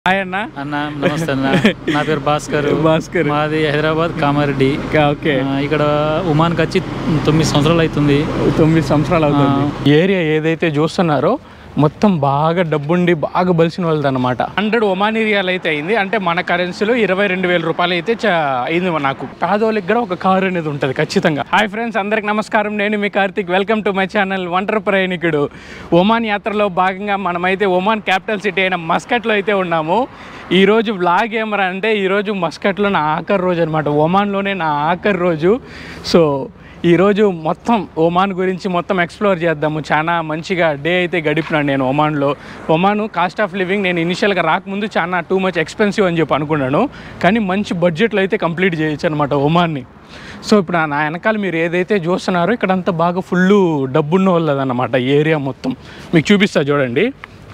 hi అన్న అన్న నమస్తే అన్న నా పేరు భాస్కర్ భాస్కర్ మాది హైదరాబాద్ కామారెడ్డి ఓకే ఆ, ఇక్కడ ఉమాన్కి వచ్చి తొమ్మిది సంవత్సరాలు అవుతుంది తొమ్మిది సంవత్సరాలు అవుతుంది ఏరియా ఏదైతే చూస్తున్నారో మొత్తం బాగా డబ్బుండి బాగా బలిసిన వాళ్ళది అనమాట హండ్రెడ్ ఒమాన్ ఏరియాలు అయితే అయింది అంటే మన కరెన్సీలో ఇరవై రెండు వేల రూపాయలు అయితే చ- అయింది నాకు పేదోళ్ళకి కూడా ఒక కారు అనేది ఉంటుంది ఖచ్చితంగా హాయ్ ఫ్రెండ్స్ అందరికి నమస్కారం నేను మీ Karthik welcome to my channel ఒంటరి ప్రయాణికుడు ఒమాన్ యాత్రలో భాగంగా మనమైతే ఒమాన్ క్యాపిటల్ సిటీ అయిన మస్కట్లో అయితే ఉన్నాము ఈ రోజు వ్లాగ్ ఏమరా అంటే ఈరోజు మస్కట్లో నా ఆఖరి రోజు అనమాట ఒమాన్లోనే నా ఆఖరి రోజు సో ఈరోజు మొత్తం ఒమాన్ గురించి మొత్తం ఎక్స్ప్లోర్ చేద్దాము చాలా మంచిగా డే అయితే గడిపినాను నేను ఒమాన్లో ఒమాన్ కాస్ట్ ఆఫ్ లివింగ్ నేను ఇనిషియల్గా రాకముందు చాలా టూ మచ్ ఎక్స్పెన్సివ్ అని చెప్పి అనుకున్నాను కానీ మంచి బడ్జెట్లో అయితే కంప్లీట్ చేయొచ్చు అనమాట ఒమాన్ని సో ఇప్పుడు నా వెనకాల మీరు ఏదైతే చూస్తున్నారో ఇక్కడంతా బాగా ఫుల్ డబ్బున్న వాళ్ళదన్నమాట ఈ ఏరియా మొత్తం మీకు చూపిస్తా చూడండి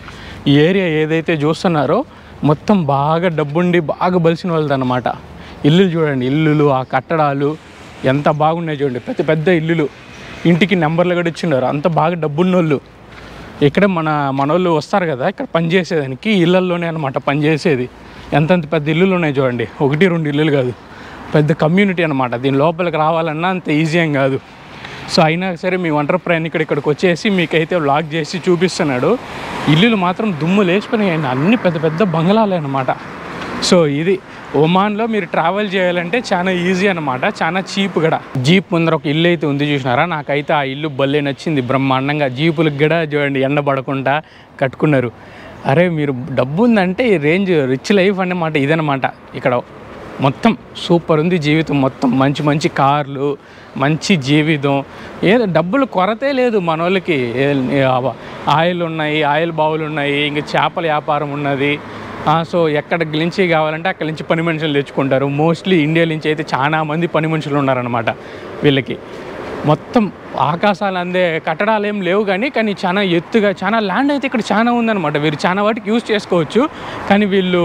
ఈ ఏరియా ఏదైతే చూస్తున్నారో మొత్తం బాగా డబ్బుండి బాగా బలిసిన వాళ్ళదన్నమాట ఇల్లులు చూడండి ఇల్లులు ఆ కట్టడాలు ఎంత బాగున్నాయి చూడండి పెద్ద పెద్ద ఇల్లులు ఇంటికి నెంబర్లు కూడా ఇచ్చిండారు అంత బాగా డబ్బున్నోళ్ళు ఇక్కడ మన మనోళ్ళు వస్తారు కదా ఇక్కడ పని చేసేదానికి ఇళ్ళల్లోనే అనమాట పని చేసేది ఎంతెంత పెద్ద ఇల్లులు ఉన్నాయి చూడండి ఒకటి రెండు ఇల్లులు కాదు పెద్ద కమ్యూనిటీ అనమాట దీని లోపలికి రావాలన్నా అంత ఈజీ ఏం కాదు సో అయినా సరే మీ ఒంటరి ప్రయాణికుడు ఇక్కడికి వచ్చేసి మీకైతే వ్లాగ్ చేసి చూపిస్తున్నాడు ఇల్లులు మాత్రం దుమ్ము లేచిపోయినాయండి అన్ని పెద్ద పెద్ద బంగ్లాలే అనమాట సో ఇది ఒమాన్లో మీరు ట్రావెల్ చేయాలంటే చాలా ఈజీ అనమాట చాలా చీప్ కూడా జీప్ ముందర ఒక ఇల్లు అయితే ఉంది చూసినారా నాకైతే ఆ ఇల్లు భలే నచ్చింది బ్రహ్మాండంగా జీపులకు కూడా చూడండి ఎండ పడకుండా కట్టుకున్నారు అరే మీరు డబ్బు ఉందంటే ఈ రేంజ్ రిచ్ లైఫ్ అన్నమాట ఇదనమాట ఇక్కడ మొత్తం సూపర్ ఉంది జీవితం మొత్తం మంచి మంచి కార్లు మంచి జీవితం ఏదో డబ్బులు కొరతే లేదు మన వాళ్ళకి ఏ- ఆ- ఆయిల్ ఉన్నాయి ఆయిల్ బావులు ఉన్నాయి ఇంకా చేపల వ్యాపారం ఉన్నది ఆ, సో ఎక్కడ నుంచి కావాలంటే అక్కడి నుంచి పని మనుషులు తెచ్చుకుంటారు మోస్ట్లీ ఇండియా నుంచి అయితే చాలా మంది పని మనుషులు ఉన్నారనమాట వీళ్ళకి మొత్తం ఆకాశాలు అందే కట్టడాలు ఏం లేవు కానీ కానీ చాలా ఎత్తుగా చాలా ల్యాండ్ అయితే ఇక్కడ చాలా ఉందన్నమాట వీరు చాలా వాటికి యూజ్ చేసుకోవచ్చు కానీ వీళ్ళు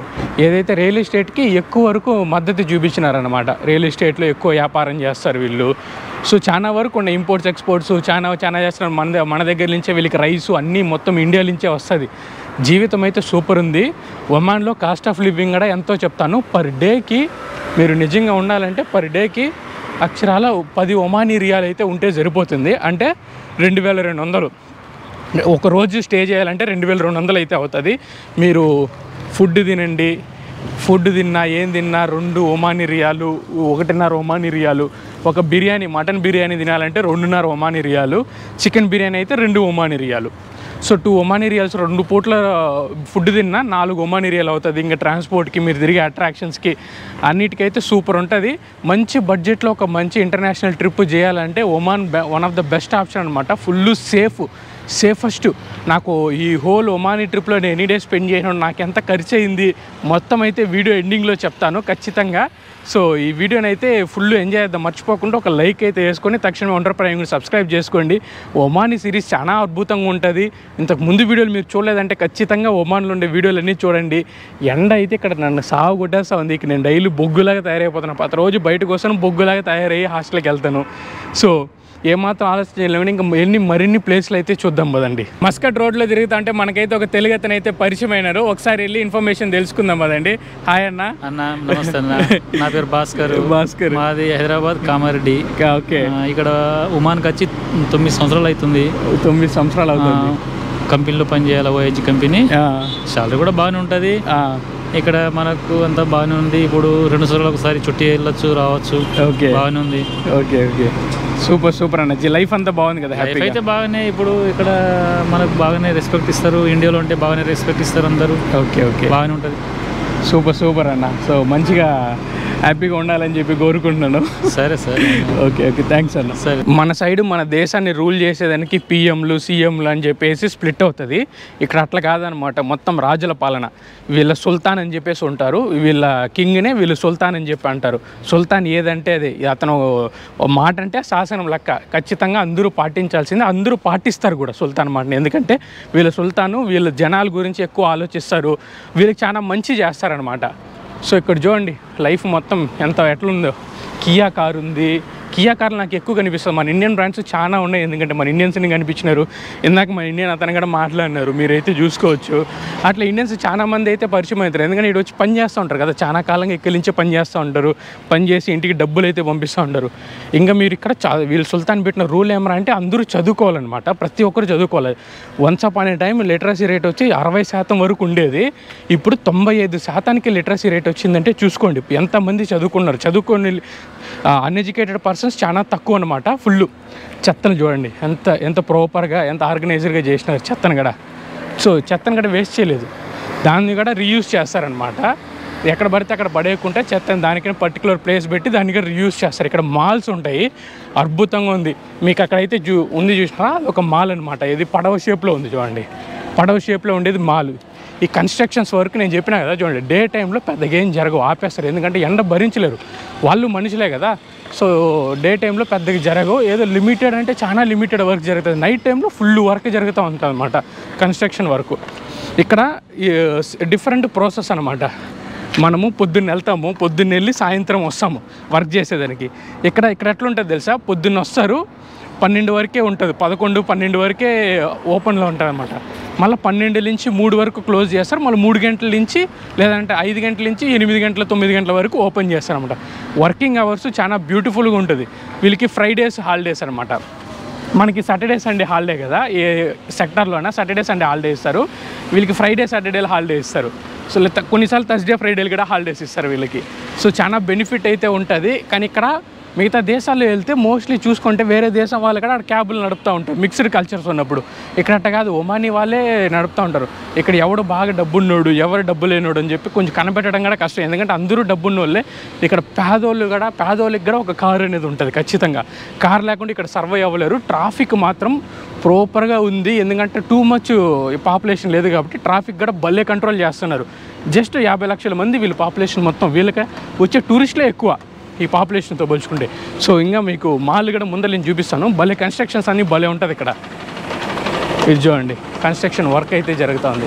ఏదైతే రియల్ ఎస్టేట్కి ఎక్కువ వరకు మద్దతు చూపించినారనమాట రియల్ ఎస్టేట్లో ఎక్కువ వ్యాపారం చేస్తారు వీళ్ళు సో చాలా వరకు ఉన్న ఇంపోర్ట్స్ ఎక్స్పోర్ట్స్ చాలా చాలా చేస్తున్నారు మన ద- మన దగ్గర నుంచే వీళ్ళకి రైస్ అన్నీ మొత్తం ఇండియా నుంచే వస్తుంది జీవితం అయితే సూపర్ ఉంది ఒమాన్లో కాస్ట్ ఆఫ్ లివింగ్ కూడా ఎంతో చెప్తాను పర్ డేకి మీరు నిజంగా ఉండాలంటే పర్ డేకి అక్షరాల పది ఒమానీ రియాల్ అయితే ఉంటే సరిపోతుంది అంటే రెండు వేల రెండు వందలు ఒక రోజు స్టే చేయాలంటే రెండు వేల రెండు వందలు అయితే అవుతుంది మీరు ఫుడ్ తినండి ఫుడ్ తిన్నా ఏం తిన్నా రెండు ఒమానీ రియాలు ఒకటిన్నర ఒమానీ రియాలు ఒక బిర్యానీ మటన్ బిర్యానీ తినాలంటే రెండున్నర ఒమానీ రియాలు చికెన్ బిర్యానీ అయితే రెండు ఒమానీ రియాలు సో టూ ఒమానీ రియాల్స్ రెండు పూట్ల ఫుడ్ తిన్నా నాలుగు ఒమానీ రియాల్ అవుతుంది ఇంకా ట్రాన్స్పోర్ట్కి మీరు తిరిగే అట్రాక్షన్స్కి అన్నిటికైతే సూపర్ ఉంటుంది మంచి బడ్జెట్లో ఒక మంచి ఇంటర్నేషనల్ ట్రిప్ చేయాలంటే Oman one of the best option అనమాట ఫుల్ సేఫ్ సేఫెస్ట్ నాకు ఈ హోల్ ఒమానీ ట్రిప్లో నేను ఎనీ డే స్పెండ్ చేయడం నాకు ఎంత ఖర్చు అయింది మొత్తం అయితే వీడియో ఎండింగ్లో చెప్తాను ఖచ్చితంగా సో ఈ వీడియోని అయితే ఫుల్ ఎంజాయ్ చేద్దాం మర్చిపోకుండా ఒక లైక్ అయితే వేసుకొని తక్షణమే ఒంటరి ప్రయాణం సబ్స్క్రైబ్ చేసుకోండి ఒమానీ సిరీస్ చాలా అద్భుతంగా ఉంటుంది ఇంతకు ముందు వీడియోలు మీరు చూడలేదంటే ఖచ్చితంగా ఒమాన్లో ఉండే వీడియోలు అన్నీ చూడండి ఎండ అయితే ఇక్కడ నన్ను సాగు కొట్టేస్తా ఉంది ఇక నేను డైలీ బొగ్గులాగా తయారైపోతాను ప్రతి రోజు బయటకు వస్తాను బొగ్గులాగా తయారయ్యి హాస్టల్కి వెళ్తాను సో ఏమాత్రం ఆలోచన చేయలేము ఇంకా ఎన్ని మరిన్ని ప్లేస్లు అయితే చూద్దాం పదండి మస్కట్ రోడ్లో తిరుగుతా అంటే మనకైతే ఒక తెలుగు అతను అయితే పరిచయం అయినారు ఒకసారి వెళ్ళి ఇన్ఫర్మేషన్ తెలుసుకుందాం పదండి హాయ్ అన్న అన్న నమస్తే అన్న నా పేరు భాస్కర్ భాస్కర్ మాది హైదరాబాద్ కామారెడ్డి ఓకే ఆ, ఇక్కడ ఉమాన్కి వచ్చి తొమ్మిది సంవత్సరాలు అవుతుంది తొమ్మిది సంవత్సరాలు అవుతుంది కంపెనీలో పనిచేయాలి ఓహెచ్ కంపెనీ ఆ, శాలరీ కూడా బాగానే ఉంటుంది ఆ, ఇక్కడ మనకు అంతా బాగానే ఉంది ఇప్పుడు రెండు సార్లు ఒకసారి చుట్టి వెళ్ళొచ్చు రావచ్చు ఓకే బాగానే ఉంది ఓకే ఓకే సూపర్ సూపర్ అన్న లైఫ్ అంతా బాగుంది కదా లైఫ్ హ్యాపీ అయితే బాగానే ఇప్పుడు ఇక్కడ మనకు బాగానే రెస్పెక్ట్ ఇస్తారు ఇండియాలో ఉంటే బాగానే రెస్పెక్ట్ ఇస్తారు అందరూ ఓకే ఓకే బాగానే ఉంటుంది సూపర్ సూపర్ అన్న సో మంచిగా హ్యాపీగా ఉండాలని చెప్పి కోరుకుంటున్నాను సరే సరే ఓకే ఓకే థ్యాంక్స్ అన్న సరే మన సైడ్ మన దేశాన్ని రూల్ చేసేదానికి పిఎంలు సీఎంలు అని చెప్పేసి స్ప్లిట్ అవుతుంది ఇక్కడ అట్లా కాదనమాట మొత్తం రాజుల పాలన వీళ్ళ సుల్తాన్ అని చెప్పేసి ఉంటారు వీళ్ళ కింగ్నే వీళ్ళు సుల్తాన్ అని చెప్పి అంటారు సుల్తాన్ ఏదంటే అది అతను ఓ మాట అంటే శాసనం లెక్క ఖచ్చితంగా అందరూ పాటించాల్సింది అందరూ పాటిస్తారు కూడా సుల్తాన్ మాటని ఎందుకంటే వీళ్ళ సుల్తాను వీళ్ళ జనాల గురించి ఎక్కువ ఆలోచిస్తారు వీళ్ళకి చాలా మంచి చేస్తారనమాట సో ఇక్కడ చూడండి లైఫ్ మొత్తం ఎంత ఎట్లుందో కియా కార్ ఉంది కియా కార్లు నాకు ఎక్కువ కనిపిస్తుంది మన ఇండియన్ బ్రాండ్స్ చాలా ఉన్నాయి ఎందుకంటే మన ఇండియన్స్ని కనిపించినారు ఇందాక మన ఇండియన్ అతను కూడా మాట్లాడినారు మీరైతే చూసుకోవచ్చు అట్లా ఇండియన్స్ చాలా మంది అయితే పరిచయం అవుతారు ఎందుకంటే ఇటు వచ్చి పని చేస్తూ ఉంటారు కదా చాలా కాలంగా ఇక్కడి నుంచే పని చేస్తూ ఉంటారు పని చేసి ఇంటికి డబ్బులు అయితే పంపిస్తూ ఉంటారు ఇంకా మీరు ఇక్కడ చా వీళ్ళు సుల్తాన్ పెట్టిన రూల్ ఏమరా అంటే అందరూ చదువుకోవాలన్నమాట ప్రతి ఒక్కరు చదువుకోవాలి వన్స్ అప్ అనే టైం లిటరసీ రేట్ వచ్చి అరవై శాతం వరకు ఉండేది ఇప్పుడు తొంభై ఐదు శాతానికి లిటరసీ రేట్ వచ్చిందంటే చూసుకోండి ఎంతమంది చదువుకున్నారు చదువుకొని అన్ఎడ్యుకేటెడ్ పర్సన్స్ చాలా తక్కువ అనమాట ఫుల్ చెత్తను చూడండి ఎంత ఎంత ప్రాపర్గా ఎంత ఆర్గనైజర్గా చేసినారు చెత్తను కూడా సో చెత్తను కూడా వేస్ట్ చేయలేదు దాన్ని కూడా రీయూజ్ చేస్తారనమాట ఎక్కడ పడితే అక్కడ పడేయకుండా చెత్తని దానికైనా పర్టికులర్ ప్లేస్ పెట్టి దాన్ని కూడా రీయూజ్ చేస్తారు ఇక్కడ మాల్స్ ఉంటాయి అద్భుతంగా ఉంది మీకు అక్కడైతే చూ ఉంది చూసినా అది ఒక మాల్ అనమాట ఇది పడవ షేప్లో ఉంది చూడండి పడవ షేప్లో ఉండేది మాల్ ఈ కన్స్ట్రక్షన్స్ వర్క్ నేను చెప్పినా కదా చూడండి డే టైంలో పెద్దగా ఏం జరగవు ఆపేస్తారు ఎందుకంటే ఎండ భరించలేరు వాళ్ళు మనుషులే కదా సో డే టైంలో పెద్దగా జరగవు ఏదో లిమిటెడ్ అంటే చాలా లిమిటెడ్ వర్క్ జరుగుతుంది నైట్ టైంలో ఫుల్ వర్క్ జరుగుతూ ఉంటుంది అనమాట కన్స్ట్రక్షన్ వర్క్ ఇక్కడ డిఫరెంట్ ప్రాసెస్ అనమాట మనము పొద్దున్న వెళ్తాము పొద్దున్న వెళ్ళి సాయంత్రం వస్తాము వర్క్ చేసేదానికి ఇక్కడ ఇక్కడ ఎట్లా ఉంటుంది తెలుసా పొద్దున్న వస్తారు పన్నెండు వరకే ఉంటుంది పదకొండు పన్నెండు వరకే ఓపెన్లో ఉంటుంది అనమాట మళ్ళీ పన్నెండు నుంచి మూడు వరకు క్లోజ్ చేస్తారు మళ్ళీ మూడు గంటల నుంచి లేదంటే ఐదు గంటల నుంచి ఎనిమిది గంటల తొమ్మిది గంటల వరకు ఓపెన్ చేస్తారు అనమాట వర్కింగ్ అవర్స్ చాలా బ్యూటిఫుల్గా ఉంటుంది వీళ్ళకి ఫ్రైడేస్ హాలిడేస్ అనమాట మనకి సాటర్డే సండే హాలిడే కదా ఏ సెక్టార్లోనా సాటర్డే సండే హాలిడే ఇస్తారు వీళ్ళకి ఫ్రైడే సాటర్డేలు హాలిడే ఇస్తారు సో లేదా కొన్నిసార్లు థర్స్డే ఫ్రైడేలు కూడా హాలిడేస్ ఇస్తారు వీళ్ళకి సో చాలా బెనిఫిట్ అయితే ఉంటుంది కానీ ఇక్కడ మిగతా దేశాల్లో వెళ్తే మోస్ట్లీ చూసుకుంటే వేరే దేశం వాళ్ళు కూడా అక్కడ క్యాబులు నడుపుతూ ఉంటారు మిక్స్డ్ కల్చర్స్ ఉన్నప్పుడు ఇక్కడ అట్ట కాదు ఒమానీ వాళ్ళే నడుపుతూ ఉంటారు ఇక్కడ ఎవడు బాగా డబ్బున్నోడు ఎవరు డబ్బు లేనోడు అని చెప్పి కొంచెం కనిపెట్టడం కూడా కష్టం ఎందుకంటే అందరూ డబ్బున్న వాళ్ళే ఇక్కడ పేదోళ్ళు కూడా పేదోళ్ళకి కూడా ఒక కారు అనేది ఉంటుంది ఖచ్చితంగా కార్ లేకుండా ఇక్కడ సర్వై అవ్వలేరు ట్రాఫిక్ మాత్రం ప్రాపర్గా ఉంది ఎందుకంటే టూ మచ్ పాపులేషన్ లేదు కాబట్టి ట్రాఫిక్ కూడా భలే కంట్రోల్ చేస్తున్నారు జస్ట్ యాభై లక్షల మంది వీళ్ళ పాపులేషన్ మొత్తం వీళ్ళకి వచ్చే టూరిస్టులే ఎక్కువ ఈ పాపులేషన్తో పోల్చుకుంటే సో ఇంకా మీకు మాల్ కూడా ముందర నేను చూపిస్తాను భలే కన్స్ట్రక్షన్స్ అన్నీ భలే ఉంటుంది ఇక్కడ ఇది చూడండి కన్స్ట్రక్షన్ వర్క్ అయితే జరుగుతుంది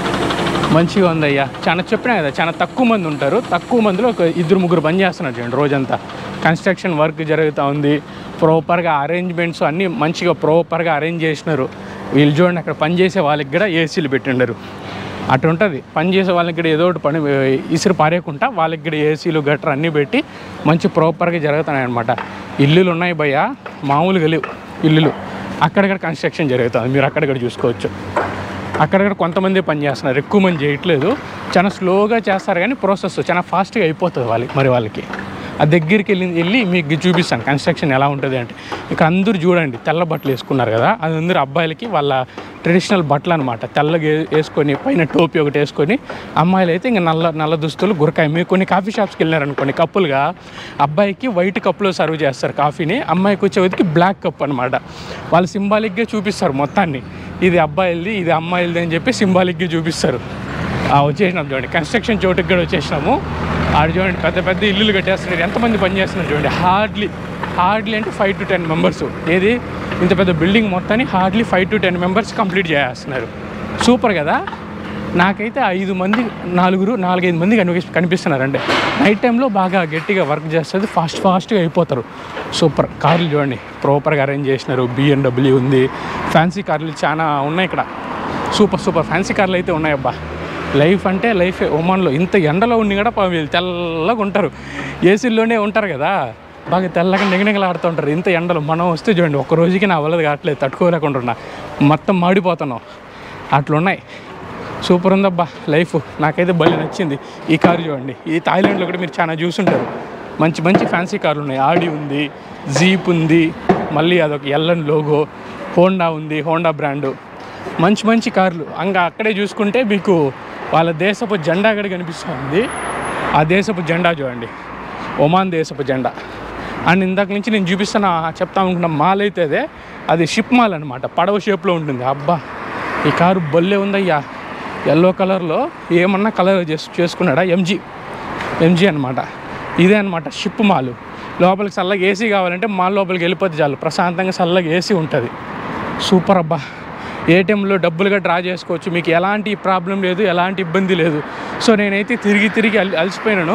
మంచిగా ఉంది అయ్యా చాలా చెప్పినా కదా చాలా తక్కువ మంది ఉంటారు తక్కువ మందిలో ఒక ఇద్దరు ముగ్గురు పని చేస్తున్నారు చూడండి రోజంతా కన్స్ట్రక్షన్ వర్క్ జరుగుతూ ఉంది ప్రాపర్గా అరేంజ్మెంట్స్ అన్నీ మంచిగా ప్రాపర్గా అరేంజ్ చేసినారు వీళ్ళు చూడండి అక్కడ పని చేసే వాళ్ళకి కూడా ఏసీలు పెట్టిండరు అటు ఉంటుంది పని చేసే వాళ్ళకి కూడా ఏదో ఒకటి పని ఇసురు పారేయకుండా వాళ్ళకి కూడా ఏసీలు గట్ర అన్నీ పెట్టి మంచి ప్రాపర్గా జరుగుతున్నాయి అనమాట ఇల్లులు ఉన్నాయి భయ్య మామూలుగా లేవు ఇల్లులు అక్కడక్కడ కన్స్ట్రక్షన్ జరుగుతుంది మీరు అక్కడక్కడ చూసుకోవచ్చు అక్కడక్కడ కొంతమంది పని చేస్తున్నారు ఎక్కువ మంది చేయట్లేదు చాలా స్లోగా చేస్తారు కానీ ప్రాసెస్ చాలా ఫాస్ట్గా అయిపోతుంది వాళ్ళకి మరి వాళ్ళకి ఆ దగ్గరికి వెళ్ళి వెళ్ళి మీకు చూపిస్తాను కన్స్ట్రక్షన్ ఎలా ఉంటుంది అంటే ఇక్కడ అందరూ చూడండి తెల్ల బట్టలు వేసుకున్నారు కదా అది అందరూ అబ్బాయిలకి వాళ్ళ ట్రెడిషనల్ బట్టలు అనమాట తెల్లగా వే- వేసుకొని పైన టోపీ ఒకటి వేసుకొని అమ్మాయిలు అయితే ఇంకా నల్ల నల్ల దుస్తులు గురకాయ మీరు కొన్ని కాఫీ షాప్స్కి వెళ్ళారనుకోండి కప్పులుగా అబ్బాయికి వైట్ కప్పులో సర్వ్ చేస్తారు కాఫీని అమ్మాయికి వచ్చేవరికి బ్లాక్ కప్ అనమాట వాళ్ళు సింబాలిక్గా చూపిస్తారు మొత్తాన్ని ఇది అబ్బాయిలది ఇది అమ్మాయిలది అని చెప్పి సింబాలిక్గా చూపిస్తారు ఆ, వచ్చేసినాం చూడండి కన్స్ట్రక్షన్ చోటుకి కూడా వచ్చేసినాము ఆడ చూడండి పెద్ద పెద్ద ఇల్లులు కట్టేస్తున్నారు ఎంతమంది పని చేస్తున్నారు చూడండి హార్డ్లీ హార్డ్లీ అంటే ఫైవ్ టు టెన్ మెంబర్స్ ఏది ఇంత పెద్ద బిల్డింగ్ మొత్తాన్ని hardly five to ten members complete చేస్తున్నారు సూపర్ కదా నాకైతే ఐదు మంది నలుగురు నాలుగైదు మంది కనిపి కనిపిస్తున్నారు అంటే నైట్ టైంలో బాగా గట్టిగా వర్క్ చేస్తుంది ఫాస్ట్ ఫాస్ట్గా అయిపోతారు సూపర్ కార్లు చూడండి ప్రాపర్గా అరేంజ్ చేసినారు బిఎండబ్ల్యూ ఉంది ఫ్యాన్సీ కార్లు చాలా ఉన్నాయి ఇక్కడ సూపర్ సూపర్ ఫ్యాన్సీ కార్లు అయితే ఉన్నాయి అబ్బా లైఫ్ అంటే లైఫ్ ఒమాన్లో ఇంత ఎండలో ఉండి కూడా పాపం వీళ్ళు తెల్లగా ఉంటారు ఏసీల్లోనే ఉంటారు కదా బాగా తెల్లగా నిగనిగలాడుతూ ఉంటారు ఇంత ఎండలు మనం వస్తే చూడండి ఒక్క రోజుకి నా వల్లది కావట్లేదు తట్టుకోలేకుండా ఉన్నా మొత్తం మాడిపోతున్నాం అట్లున్నాయి సూపర్ ఉందబ్బా లైఫ్ నాకైతే భలే నచ్చింది ఈ కారు చూడండి ఈ థాయిలాండ్లో కూడా మీరు చాలా చూసుంటారు మంచి మంచి ఫ్యాన్సీ కార్లు ఉన్నాయి ఆడి ఉంది జీప్ ఉంది మళ్ళీ అదొక ఎల్ఎన్ లోగో హోండా ఉంది హోండా బ్రాండు మంచి మంచి కార్లు ఇంకా అక్కడే చూసుకుంటే మీకు వాళ్ళ దేశపు జెండా కూడా కనిపిస్తుంది ఆ దేశపు జెండా చూడండి ఒమాన్ దేశపు జెండా అండ్ ఇందాక నుంచి నేను చూపిస్తున్న చెప్తా అనుకున్న మాల్ అయితే అదే అది షిప్ మాల్ అనమాట పడవ షేప్లో ఉంటుంది అబ్బా ఈ కారు బొల్లే ఉందయ్యా ఎల్లో కలర్లో ఏమన్నా కలర్ చేసు చేసుకున్నాడా ఎంజీ ఎంజీ అనమాట ఇదే అనమాట షిప్ మాల్ లోపలికి చల్లగా ఏసీ కావాలంటే మాల్ లోపలికి వెళ్ళిపోతే చాలు ప్రశాంతంగా చల్లగా ఏసీ ఉంటుంది సూపర్ అబ్బా ఏటీఎంలో డబ్బులుగా డ్రా చేసుకోవచ్చు మీకు ఎలాంటి ప్రాబ్లం లేదు ఎలాంటి ఇబ్బంది లేదు సో నేనైతే తిరిగి తిరిగి అలి అలసిపోయినాను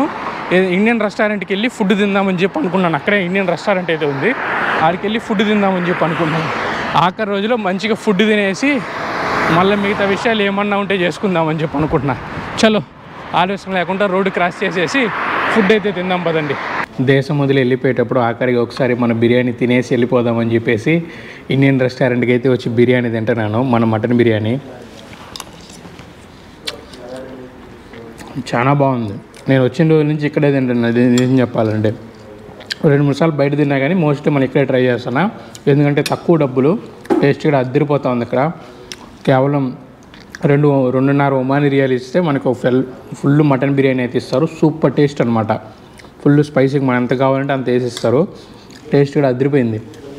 ఏ- ఇండియన్ రెస్టారెంట్కి వెళ్ళి ఫుడ్ తిందామని చెప్పి అనుకున్నాను అక్కడే ఇండియన్ రెస్టారెంట్ అయితే ఉంది ఆడికి వెళ్ళి ఫుడ్ తిందామని చెప్పి అనుకున్నాను ఆఖరి రోజులో మంచిగా ఫుడ్ తినేసి మళ్ళీ మిగతా విషయాలు ఏమన్నా ఉంటే చేసుకుందామని చెప్పి అనుకుంటున్నా చలో ఆలస్యం లేకుండా రోడ్డు క్రాస్ చేసేసి ఫుడ్ అయితే తిందాం పదండి దేశం వదిలి వెళ్ళిపోయేటప్పుడు ఆఖరికి ఒకసారి మన బిర్యానీ తినేసి వెళ్ళిపోదామని చెప్పేసి ఇండియన్ రెస్టారెంట్కి అయితే వచ్చి బిర్యానీ తింటున్నాను మన మటన్ బిర్యానీ చాలా బాగుంది నేను వచ్చిన రోజు నుంచి ఇక్కడే తింటున్నా ఇది నిజం చెప్పాలంటే రెండు మూడు సార్లు బయట తిన్నా కానీ మోస్ట్లీ మనం ఇక్కడే ట్రై చేస్తున్నా ఎందుకంటే తక్కువ డబ్బులు టేస్ట్ కూడా అద్దరిపోతా ఉంది ఇక్కడ కేవలం రెండు రెండున్నర ఒమాని రియాలు ఇస్తే మనకు ఫెల్ ఫుల్ మటన్ బిర్యానీ అయితే ఇస్తారు సూపర్ టేస్ట్ అనమాట ఫుల్ స్పైసీగా మనం ఎంత కావాలంటే అంత వేసిస్తారు టేస్ట్ కూడా అదిరిపోయింది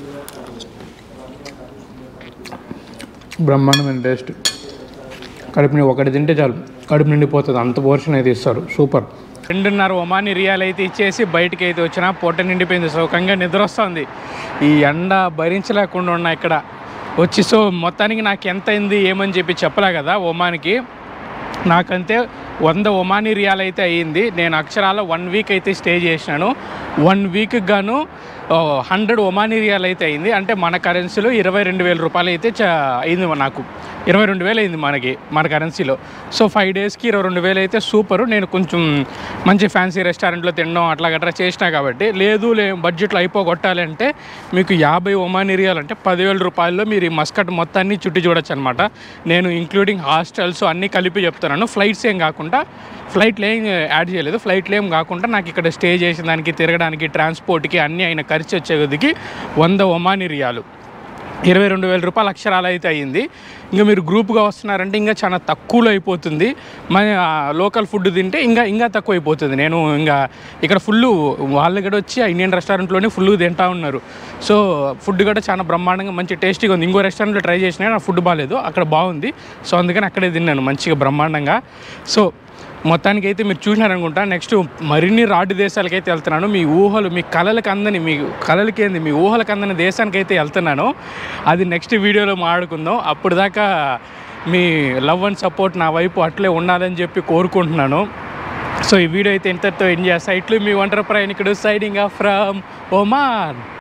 బ్రహ్మాండమైన టేస్ట్ కడుపుని ఒకటి తింటే చాలు కడుపు నిండిపోతుంది అంత పోర్షన్ అయితే ఇస్తారు సూపర్ రెండున్నర ఒమాని రియాల్ అయితే ఇచ్చేసి బయటికి అయితే వచ్చిన పొట్ట నిండిపోయింది సుఖంగా నిద్ర వస్తుంది ఈ ఎండ భరించలేకుండా ఉన్నా ఇక్కడ వచ్చి సో మొత్తానికి నాకు ఎంత అయింది ఏమని చెప్పి చెప్పలే కదా ఒమానికి నాకంతే వంద ఒమానీ రియాల్ అయితే అయ్యింది నేను అక్షరాల వన్ వీక్ అయితే స్టే చేసినాను వన్ వీక్ గాను హండ్రెడ్ ఒమానీ రియాల్ అయితే అయింది అంటే మన కరెన్సీలో ఇరవై రెండు వేల రూపాయలు అయితే చ అయింది నాకు ఇరవై రెండు వేలు అయింది మనకి మన కరెన్సీలో సో ఫైవ్ డేస్కి ఇరవై రెండు వేలు అయితే సూపరు నేను కొంచెం మంచి ఫ్యాన్సీ రెస్టారెంట్లో తినడం అట్లా గట్రా చేసినా కాబట్టి లేదు లే బడ్జెట్లో అయిపోగొట్టాలి అంటే మీకు యాభై ఒమానీ రియాల్ అంటే పదివేల రూపాయల్లో మీరు ఈ మస్కట్ మొత్తాన్ని చుట్టి చూడొచ్చు అనమాట నేను ఇంక్లూడింగ్ హాస్టల్స్ అన్నీ కలిపి చెప్తున్నాను ఫ్లైట్స్ ఏం కాకుండా ఫ్లైట్లు ఏం యాడ్ చేయలేదు ఫ్లైట్లు ఏం కాకుండా నాకు ఇక్కడ స్టే చేసిన దానికి తిరగడానికి ట్రాన్స్పోర్ట్కి అన్నీ అయిన ఖర్చు వచ్చే కొద్దికి వంద ఒమానీ రియాలు ఇరవై రెండు వేల రూపాయల అక్షరాలు అయితే అయ్యింది ఇంకా మీరు గ్రూప్గా వస్తున్నారంటే ఇంకా చాలా తక్కువలో అయిపోతుంది మన లోకల్ ఫుడ్ తింటే ఇంకా ఇంకా తక్కువ అయిపోతుంది నేను ఇంకా ఇక్కడ ఫుల్ వాళ్ళు కూడా వచ్చి ఆ ఇండియన్ రెస్టారెంట్లోనే ఫుల్ తింటా ఉన్నారు సో ఫుడ్ కూడా చాలా బ్రహ్మాండంగా మంచి టేస్టీగా ఉంది ఇంకో రెస్టారెంట్లో ట్రై చేసినా నా ఫుడ్ బాగాలేదు అక్కడ బాగుంది సో అందుకని అక్కడే తిన్నాను మంచిగా బ్రహ్మాండంగా సో మొత్తానికి అయితే మీరు చూసినారనుకుంటా నెక్స్ట్ మరిన్ని రాడ్డు దేశాలకి అయితే వెళ్తున్నాను మీ ఊహలు మీ కళలకు అందని మీ కళలకి ఏంది మీ ఊహలకు అందని దేశానికి అయితే వెళ్తున్నాను అది నెక్స్ట్ వీడియోలో మాట్లాడుకుందాం అప్పుడు దాకా మీ లవ్ అండ్ సపోర్ట్ నా వైపు అట్లే ఉండాలని చెప్పి కోరుకుంటున్నాను సో ఈ వీడియో అయితే ఇంతటితో ఎండ్ చేస్తా ఇట్లు మీ ఒంటరి ప్రయాణికుడు సైడింగ్ ఆఫ్ ఫ్రమ్ ఒమాన్